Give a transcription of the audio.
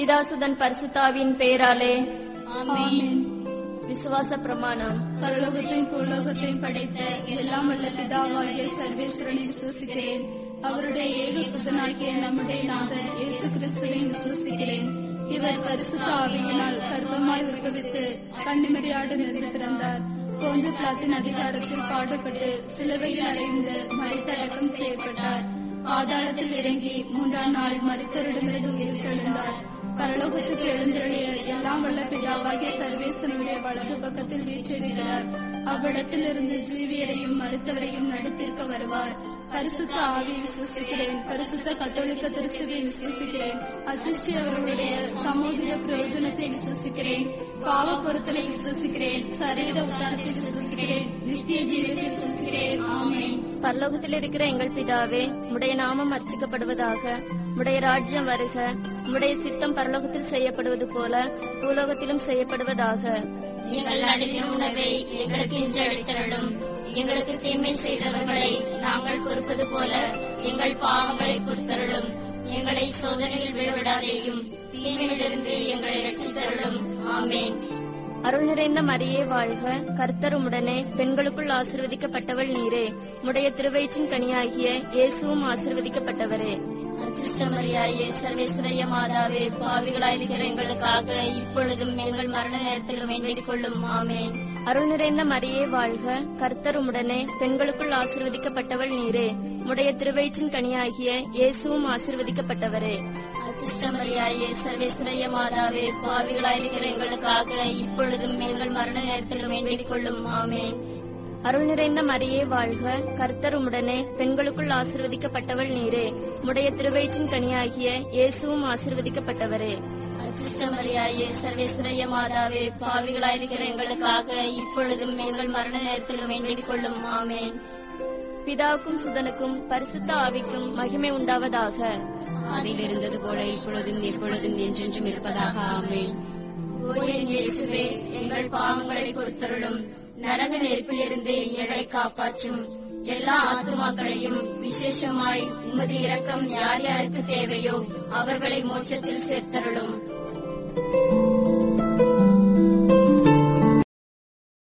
பிதாசுதன் பரிசுத்தாவின் பேராலே ஆமென் விசுவாச பிரமாணம் பரலோகத்தையும் பூலோகத்தையும் படைத்த எல்லாம் வல்ல பிதாவாகிய சர்வேஸ்வரனை விசுவசிக்கிறேன் அவருடைய ஏக சுசனாகிய நம்முடைய நாதர் இயேசு கிறிஸ்துவையும் விசுவசிக்கிறேன் இவர் பரிசுத்த ஆவியினால் கர்ப்பமாய் உற்பவித்து கன்னிமரியாடு இருந்து பிறந்தார் கொஞ்ச பிளாத்தின் அதிகாரத்தில் பாடுபட்டு சிலுவையில் அறைந்து மறைத்தடக்கம் செய்யப்பட்டார் பாதாளத்தில் இறங்கி மூன்றாம் நாள் மருத்துவரிடமிருந்து உயிர் தெழுந்தார் பரலோகத்துக்கு எழுந்தருளிய எல்லாம் வல்ல பிதாவாகிய சர்வேஸ்வரனுடைய வலது பக்கத்தில் வீற்றிருக்கிறார் அவ்விடத்திலிருந்து ஜீவியரையும் மருத்துவரையும் நடுத்திருக்க வருவார் பரிசுத்த ஆவி விசுவசிக்கிறேன் பரிசுத்த கத்தோலிக்க திருச்சபையை விசுவசிக்கிறேன் அச்சிஷ்டி அவர்களுடைய சமூக பிரயோஜனத்தை விசுவசிக்கிறேன் பாவ பொருத்தலை விசுவசிக்கிறேன் சரீர உத்தானத்தை விசுவசிக்கிறேன் நித்திய ஜீவத்தை விசுவசிக்கிறேன் ஆமென் பரலோகத்தில் இருக்கிற எங்கள் பிதாவே உடைய நாமம் அர்ச்சிக்கப்படுவதாக உடைய ராஜ்யம் வருக உடைய சித்தம் பரலோகத்தில் செய்யப்படுவது போல பூலோகத்திலும் செய்யப்படுவதாக எங்கள் அடிமை உணவை எங்களுக்கு இன்று அளித்தருளும் எங்களுக்கு தீமை செய்தவர்களை நாங்கள் பொறுப்பது போல எங்கள் பாவங்களை பொறுத்தருளும் எங்களை சோதனையில் விழவிடாதேயும் தீமையிலிருந்து எங்களை ரட்சித்தருளும் ஆமேன் அருள் நிறைந்த மரியே வாழ்க கர்த்தர் உம்முடனே பெண்களுக்குள் ஆசிர்வதிக்கப்பட்டவள் நீரே உடைய திருவயிற்றின் கனியாகிய இயேசுவும் ஆசிர்வதிக்கப்பட்டவரே அச்சிஷ்டமரியாயே சர்வேஸ்வரிய மாதாவே பாவிகளாயிருக்கிற எங்களுக்காக இப்பொழுதும் எங்கள் மரண நேரத்தில் வேண்டிக் கொள்ளும் ஆமேன் அருள் நிறைந்த மரியே வாழ்க கர்த்தர் உம்முடனே பெண்களுக்குள் ஆசிர்வதிக்கப்பட்டவள் நீரே உடைய திருவயிற்றின் கனியாகிய இயேசுவும் ஆசிர்வதிக்கப்பட்டவரே அச்சிஷ்டமரியாயே சர்வேஸ்வரிய மாதாவே பாவிகளாயிருக்கிற எங்களுக்காக இப்பொழுதும் எங்கள் மரண நேரத்தில் வேண்டிக் கொள்ளும் ஆமேன் அருள் நிறைந்த மரியே வாழ்க கர்த்தர் உம்முடனே பெண்களுக்குள் ஆசிர்வதிக்கப்பட்டவள் நீரே உடைய திருவயிற்றின் கனியாகிய இயேசுவும் ஆசிர்வதிக்கப்பட்டவரே அச்சிஷ்டமரியாயே சர்வேஸ்வரிய மாதாவே பாவிகளாயிருக்கிற எங்களுக்காக இப்பொழுதும் எங்கள் மரண நேரத்தில் வேண்டிக் கொள்ளும் ஆமேன் பிதாவுக்கும் சுதனுக்கும் பரிசுத்த ஆவிக்கும் மகிமை உண்டாவதாக அதில் இருந்தது போல இப்பொழுதும் எப்பொழுதும் என்றென்றும் இருப்பதாக ஆமேன் ஓ என் இயேசுவே எங்கள் பாவங்களை பொறுத்தருளும் நரக நெருப்பிலிருந்து எங்களை காப்பாற்றும் எல்லா ஆத்துமாக்களையும் விசேஷமாய் உமது இரக்கம் யார் யாருக்கு தேவையோ அவர்களை மோட்சத்தில் சேர்த்தருளும்